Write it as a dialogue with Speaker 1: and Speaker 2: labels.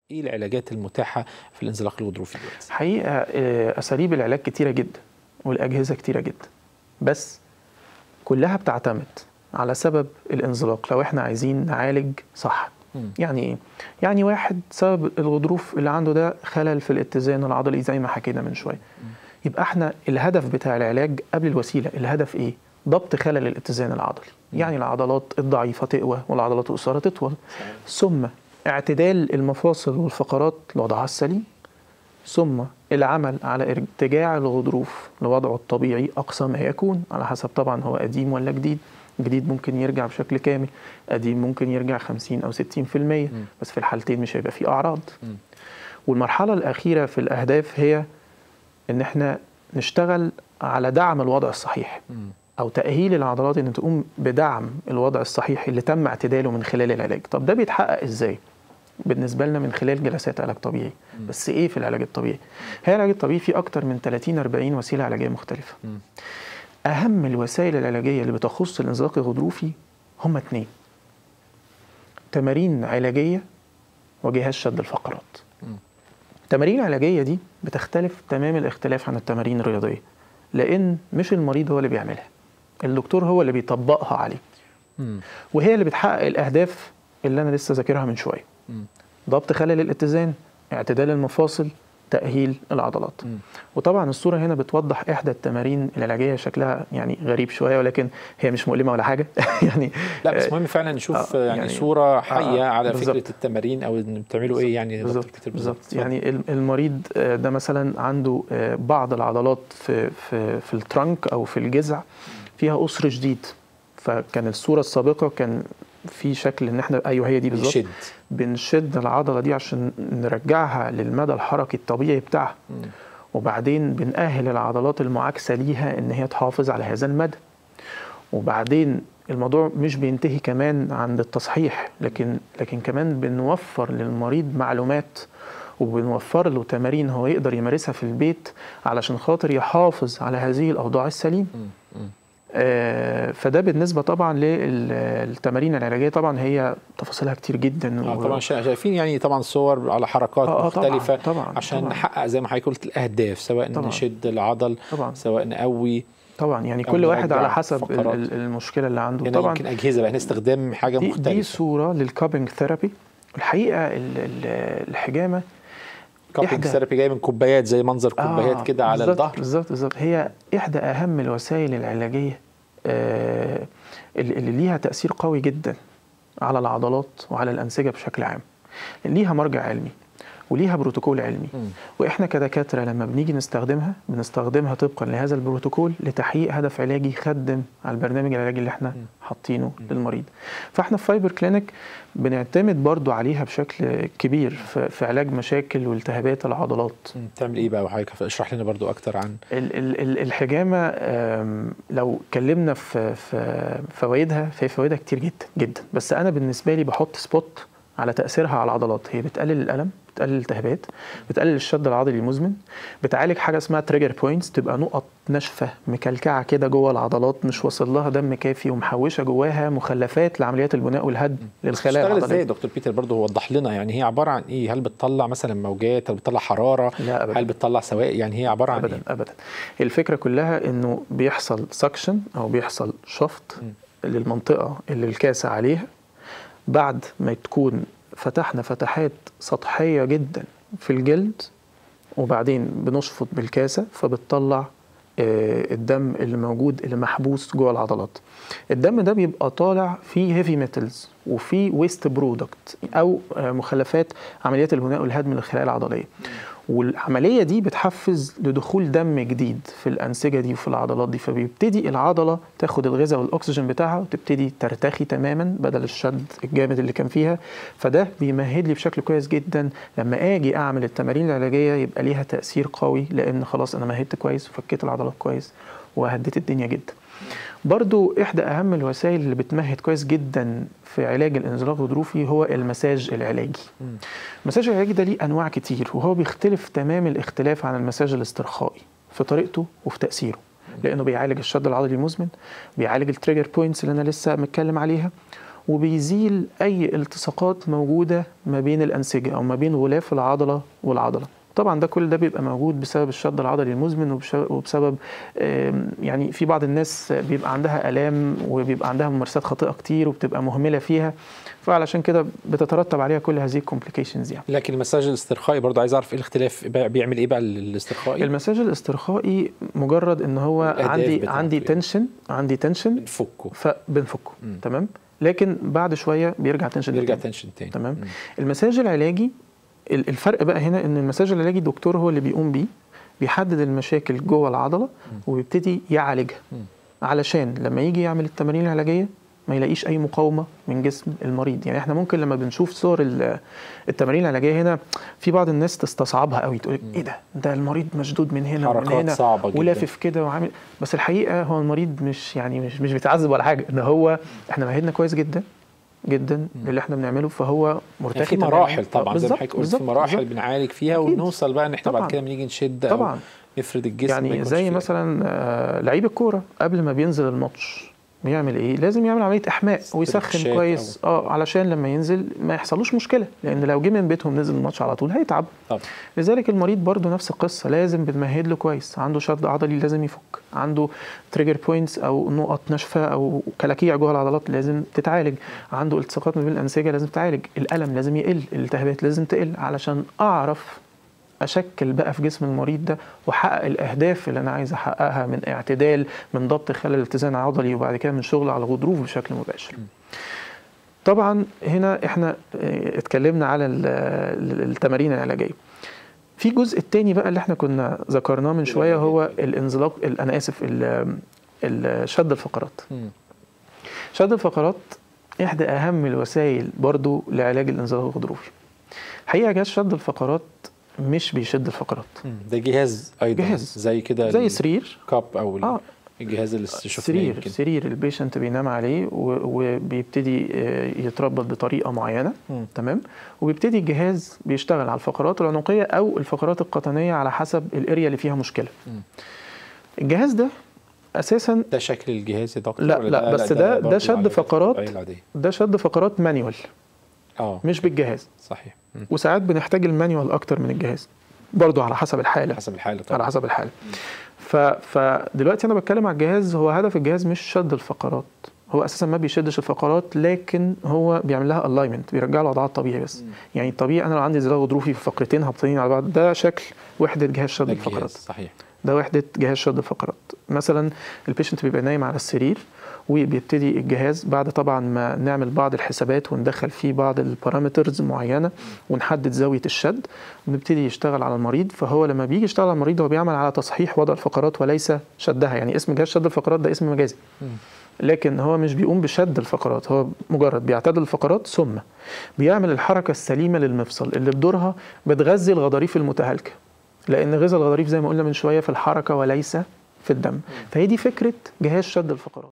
Speaker 1: ايه العلاجات المتاحه في الانزلاق الغضروفي دلوقتي؟
Speaker 2: حقيقه آه، اساليب العلاج كتيره جدا والاجهزه كتيره جدا بس كلها بتعتمد على سبب الانزلاق لو احنا عايزين نعالج صح
Speaker 1: مم.
Speaker 2: يعني ايه يعني واحد سبب الغضروف اللي عنده ده خلل في الاتزان العضلي زي ما حكينا من شويه يبقى احنا الهدف بتاع العلاج قبل الوسيله الهدف ايه ضبط خلل الاتزان العضلي يعني العضلات الضعيفه تقوى والعضلات القصيره تطول ثم اعتدال المفاصل والفقرات لوضعها السليم ثم العمل على ارتجاع الغضروف لوضعه الطبيعي أقصى ما يكون على حسب طبعا هو قديم ولا جديد جديد ممكن يرجع بشكل كامل قديم ممكن يرجع 50 أو 60% بس في الحالتين مش هيبقى فيه أعراض
Speaker 1: مم.
Speaker 2: والمرحلة الأخيرة في الأهداف هي إن إحنا نشتغل على دعم الوضع الصحيح
Speaker 1: مم.
Speaker 2: او تاهيل العضلات ان تقوم بدعم الوضع الصحيح اللي تم اعتداله من خلال العلاج طب ده بيتحقق ازاي بالنسبه لنا من خلال جلسات علاج طبيعي بس ايه في العلاج الطبيعي هي العلاج الطبيعي فيه اكتر من 30 40 وسيله علاجيه مختلفه
Speaker 1: مم.
Speaker 2: اهم الوسائل العلاجيه اللي بتخص الانزلاق الغضروفي هم اتنين تمارين علاجيه وجهاز شد الفقرات
Speaker 1: مم.
Speaker 2: التمارين العلاجيه دي بتختلف تمام الاختلاف عن التمارين الرياضيه لان مش المريض هو اللي بيعملها الدكتور هو اللي بيطبقها عليه
Speaker 1: مم.
Speaker 2: وهي اللي بتحقق الاهداف اللي انا لسه ذاكرها من شويه
Speaker 1: مم.
Speaker 2: ضبط خلل الاتزان اعتدال المفاصل تاهيل العضلات
Speaker 1: مم.
Speaker 2: وطبعا الصوره هنا بتوضح احدى التمارين العلاجيه شكلها يعني غريب شويه ولكن هي مش مؤلمه ولا حاجه يعني
Speaker 1: لا بس
Speaker 2: آه،
Speaker 1: مهم فعلا نشوف
Speaker 2: آه،
Speaker 1: يعني,
Speaker 2: يعني-
Speaker 1: صوره حيه
Speaker 2: آه،
Speaker 1: على
Speaker 2: بالظبط.
Speaker 1: فكره التمارين او ان بتعملوا ايه يعني يا دكتور
Speaker 2: بالظبط
Speaker 1: بيتر
Speaker 2: بالظبط
Speaker 1: اتفضل.
Speaker 2: يعني الم- المريض آه، ده مثلا عنده آه، بعض العضلات في في في الترنك او في الجذع فيها قصر شديد فكان الصوره السابقه كان في شكل ان احنا ايوه هي دي بالظبط
Speaker 1: بيشد
Speaker 2: بنشد العضله دي عشان نرجعها للمدى الحركي الطبيعي بتاعها
Speaker 1: مم.
Speaker 2: وبعدين بنأهل العضلات المعاكسة ليها إن هي تحافظ على هذا المدى وبعدين الموضوع مش بينتهي كمان عند التصحيح لكن لكن كمان بنوفر للمريض معلومات وبنوفر له تمارين هو يقدر يمارسها في البيت علشان خاطر يحافظ على هذه الأوضاع السليمة
Speaker 1: مم. مم.
Speaker 2: آه، فده بالنسبة طبعا للتمارين العلاجية طبعا هي تفاصيلها كتير جدا
Speaker 1: اه
Speaker 2: و-
Speaker 1: طبعا شا- شايفين يعني طبعا صور على حركات
Speaker 2: آه، آه، طبعاً،
Speaker 1: مختلفه
Speaker 2: طبعا
Speaker 1: عشان
Speaker 2: طبعا
Speaker 1: نحقق زي ما حضرتك قلت الاهداف سواء
Speaker 2: طبعاً.
Speaker 1: نشد العضل
Speaker 2: طبعا
Speaker 1: سواء نقوي
Speaker 2: طبعا يعني
Speaker 1: أو
Speaker 2: كل واحد
Speaker 1: نرجع
Speaker 2: على حسب ال-
Speaker 1: فقرات.
Speaker 2: ال- المشكله اللي عنده
Speaker 1: هنا
Speaker 2: طبعا
Speaker 1: يمكن اجهزه بقى هنا استخدام حاجه
Speaker 2: دي, دي
Speaker 1: مختلفه
Speaker 2: صوره للكابنج ثيرابي الحقيقه ال- ال- الحجامه
Speaker 1: كابينج
Speaker 2: إحدى-
Speaker 1: ثيرابي جاي من كوبايات زي منظر كوبايات
Speaker 2: آه،
Speaker 1: كده على
Speaker 2: بالظبط-
Speaker 1: الظهر
Speaker 2: بالظبط بالظبط هي احدى اهم الوسائل العلاجيه آه، اللي اللي ليها تاثير قوي جدا على العضلات وعلى الانسجه بشكل عام ليها مرجع علمي وليها بروتوكول علمي
Speaker 1: مم.
Speaker 2: واحنا كدكاتره لما بنيجي نستخدمها بنستخدمها طبقا لهذا البروتوكول لتحقيق هدف علاجي يخدم على البرنامج العلاجي اللي احنا حاطينه للمريض فاحنا في فايبر كلينيك بنعتمد برضو عليها بشكل كبير في في علاج مشاكل والتهابات العضلات
Speaker 1: مم. تعمل ايه بقى وحضرتك اشرح لنا برضو اكتر عن
Speaker 2: ال- ال- ال- الحجامه آم، لو اتكلمنا في في فوائدها فهي فوائدها كتير جدا جدا بس انا بالنسبه لي بحط سبوت على تاثيرها على العضلات هي بتقلل الالم بتقلل الالتهابات بتقلل الشد العضلي المزمن بتعالج حاجه اسمها تريجر بوينتس تبقى نقط ناشفه مكلكعه كده جوه العضلات مش واصل لها دم كافي ومحوشه جواها مخلفات لعمليات البناء والهدم للخلايا
Speaker 1: بتشتغل ازاي يا
Speaker 2: العضليه
Speaker 1: دكتور بيتر برضو وضح لنا يعني هي عباره عن ايه هل بتطلع مثلا موجات هل بتطلع حراره
Speaker 2: لا ابدا
Speaker 1: هل بتطلع سوائل يعني هي عباره عن
Speaker 2: ابدا
Speaker 1: ايه
Speaker 2: ابدا الفكره كلها انه بيحصل سكشن او بيحصل شفط للمنطقه اللي الكاسه عليها بعد ما تكون فتحنا فتحات سطحيه جدا في الجلد وبعدين بنشفط بالكاسه فبتطلع آه، الدم اللي موجود اللي محبوس جوه العضلات الدم ده بيبقى طالع فيه هيفي ميتالز وفيه ويست برودكت او آه، مخلفات عمليات البناء والهدم للخلايا العضليه والعمليه دي بتحفز لدخول دم جديد في الانسجه دي وفي العضلات دي فبيبتدي العضله تاخد الغذاء والاكسجين بتاعها وتبتدي ترتخي تماما بدل الشد الجامد اللي كان فيها فده بيمهد لي بشكل كويس جدا لما اجي اعمل التمارين العلاجيه يبقى ليها تاثير قوي لان خلاص انا مهدت كويس وفكيت العضلات كويس وهديت الدنيا جدا برضو إحدى أهم الوسائل اللي بتمهد كويس جدا في علاج الانزلاق الغضروفي هو المساج العلاجي
Speaker 1: مم.
Speaker 2: المساج العلاجي ده ليه أنواع كتير وهو بيختلف تمام الاختلاف عن المساج الاسترخائي في طريقته وفي تأثيره لأنه بيعالج الشد العضلي المزمن بيعالج التريجر بوينتس اللي أنا لسه متكلم عليها وبيزيل اي التصاقات موجوده ما بين الانسجه او ما بين غلاف العضله والعضله طبعا ده كل ده بيبقى موجود بسبب الشد العضلي المزمن وبش- وبسبب آم، يعني في بعض الناس بيبقى عندها الام وبيبقى عندها ممارسات خاطئه كتير وبتبقى مهمله فيها فعلشان كده بتترتب عليها كل هذه الكومبليكيشنز يعني
Speaker 1: لكن المساج الاسترخائي برضه عايز اعرف ايه الاختلاف بي- بيعمل ايه بقى الاسترخائي
Speaker 2: المساج الاسترخائي مجرد ان هو
Speaker 1: الأهداف
Speaker 2: عندي
Speaker 1: بتاعته
Speaker 2: عندي
Speaker 1: يعني.
Speaker 2: تنشن عندي تنشن
Speaker 1: بنفكه
Speaker 2: فبنفكه
Speaker 1: مم.
Speaker 2: تمام لكن بعد شويه بيرجع تنشن
Speaker 1: بيرجع
Speaker 2: تاني.
Speaker 1: تنشن تاني
Speaker 2: تمام.
Speaker 1: مم.
Speaker 2: المساج العلاجي ال- الفرق بقى هنا ان المساج العلاجي الدكتور هو اللي بيقوم بيه بيحدد المشاكل جوه العضله وبيبتدي يعالجها
Speaker 1: مم.
Speaker 2: علشان لما يجي يعمل التمارين العلاجيه ما يلاقيش اي مقاومه من جسم المريض يعني احنا ممكن لما بنشوف صور ال- التمارين العلاجيه هنا في بعض الناس تستصعبها قوي تقول ايه ده ده المريض مشدود من هنا ومن
Speaker 1: حركات
Speaker 2: هنا
Speaker 1: صعبة جدا.
Speaker 2: ولافف كده وعامل بس الحقيقه هو المريض مش يعني مش مش بيتعذب ولا حاجه ده هو احنا مهدنا كويس جدا جدا للي احنا بنعمله فهو مرتخي
Speaker 1: يعني في
Speaker 2: تماماً.
Speaker 1: مراحل طبعا زي ما
Speaker 2: بالظبط،
Speaker 1: حضرتك قلت في
Speaker 2: بالظبط،
Speaker 1: مراحل
Speaker 2: بالظبط.
Speaker 1: بنعالج فيها
Speaker 2: أكيد.
Speaker 1: ونوصل بقى ان احنا بعد
Speaker 2: طبعاً.
Speaker 1: كده بنيجي نشد
Speaker 2: طبعا
Speaker 1: او نفرد الجسم ما
Speaker 2: يعني
Speaker 1: يكونش
Speaker 2: زي
Speaker 1: فيه.
Speaker 2: مثلا آه، لعيب الكوره قبل ما بينزل الماتش بيعمل ايه لازم يعمل عمليه احماء ويسخن
Speaker 1: استرتشات
Speaker 2: كويس اه علشان لما ينزل ما يحصلوش مشكله لان لو جه من بيتهم نزل الماتش على طول هيتعب
Speaker 1: طبعا
Speaker 2: لذلك المريض برضه نفس القصه لازم بنمهد له كويس عنده شد عضلي لازم يفك عنده تريجر بوينتس او نقط ناشفه او كلاكيع جوه العضلات لازم تتعالج عنده التصاقات ما بين الانسجه لازم تتعالج الالم لازم يقل الالتهابات لازم تقل علشان اعرف اشكل بقى في جسم المريض ده واحقق الاهداف اللي انا عايز احققها من اعتدال من ضبط خلل اتزان عضلي وبعد كده من شغل على الغضروف بشكل مباشر طبعا هنا احنا اه، اتكلمنا على ال- ال- التمارين العلاجيه في جزء التاني بقى اللي احنا كنا ذكرناه من شويه هو الانزلاق ال- انا اسف ال- ال- شد الفقرات
Speaker 1: مم.
Speaker 2: شد الفقرات احدى اهم الوسائل برضو لعلاج الانزلاق الغضروفي حقيقه جهاز شد الفقرات مش بيشد الفقرات
Speaker 1: مم. ده جهاز ايضا
Speaker 2: جهاز.
Speaker 1: زي كده
Speaker 2: زي سرير
Speaker 1: الكاب او
Speaker 2: اه
Speaker 1: الجهاز اللي شفناه
Speaker 2: سرير
Speaker 1: يمكن
Speaker 2: سرير البيشنت بينام عليه و- وبيبتدي آه، يتربط بطريقه معينه
Speaker 1: مم.
Speaker 2: تمام وبيبتدي الجهاز بيشتغل على الفقرات العنقيه او الفقرات القطنيه على حسب الاريا اللي فيها مشكله
Speaker 1: مم.
Speaker 2: الجهاز ده اساسا
Speaker 1: ده شكل الجهاز يا دكتور
Speaker 2: لا،
Speaker 1: ولا
Speaker 2: لا، بس ده- ده
Speaker 1: برضه
Speaker 2: شد
Speaker 1: العلاجات
Speaker 2: فقرات.
Speaker 1: الطبيعية العادية؟
Speaker 2: ده شد فقرات مانيوال
Speaker 1: اه
Speaker 2: مش بالجهاز
Speaker 1: صحيح مم.
Speaker 2: وساعات بنحتاج المانيوال اكتر من الجهاز برضو على حسب الحاله
Speaker 1: حسب الحاله
Speaker 2: على
Speaker 1: طبعا
Speaker 2: حسب الحاله ف... فدلوقتي انا بتكلم على الجهاز هو هدف الجهاز مش شد الفقرات هو اساسا ما بيشدش الفقرات لكن هو بيعمل لها الاينمنت بيرجع له وضعها الطبيعي بس
Speaker 1: مم.
Speaker 2: يعني الطبيعي انا لو عندي زلال غضروفي في فقرتين هابطين على بعض ده شكل وحده جهاز شد
Speaker 1: ده
Speaker 2: الفقرات
Speaker 1: الجهاز صحيح
Speaker 2: ده وحده جهاز شد الفقرات مثلا البيشنت بيبقى نايم على السرير وبيبتدي الجهاز بعد طبعا ما نعمل بعض الحسابات وندخل فيه بعض البارامترز معينه ونحدد زاويه الشد ونبتدي يشتغل على المريض فهو لما بيجي يشتغل على المريض هو بيعمل على تصحيح وضع الفقرات وليس شدها يعني اسم جهاز شد الفقرات ده اسم مجازي
Speaker 1: مم.
Speaker 2: لكن هو مش بيقوم بشد الفقرات هو مجرد بيعتدل الفقرات ثم بيعمل الحركه السليمه للمفصل اللي بدورها بتغذي الغضاريف المتهالكه لان غذاء الغضاريف زي ما قلنا من شويه في الحركه وليس في الدم فهي دي فكره جهاز شد الفقرات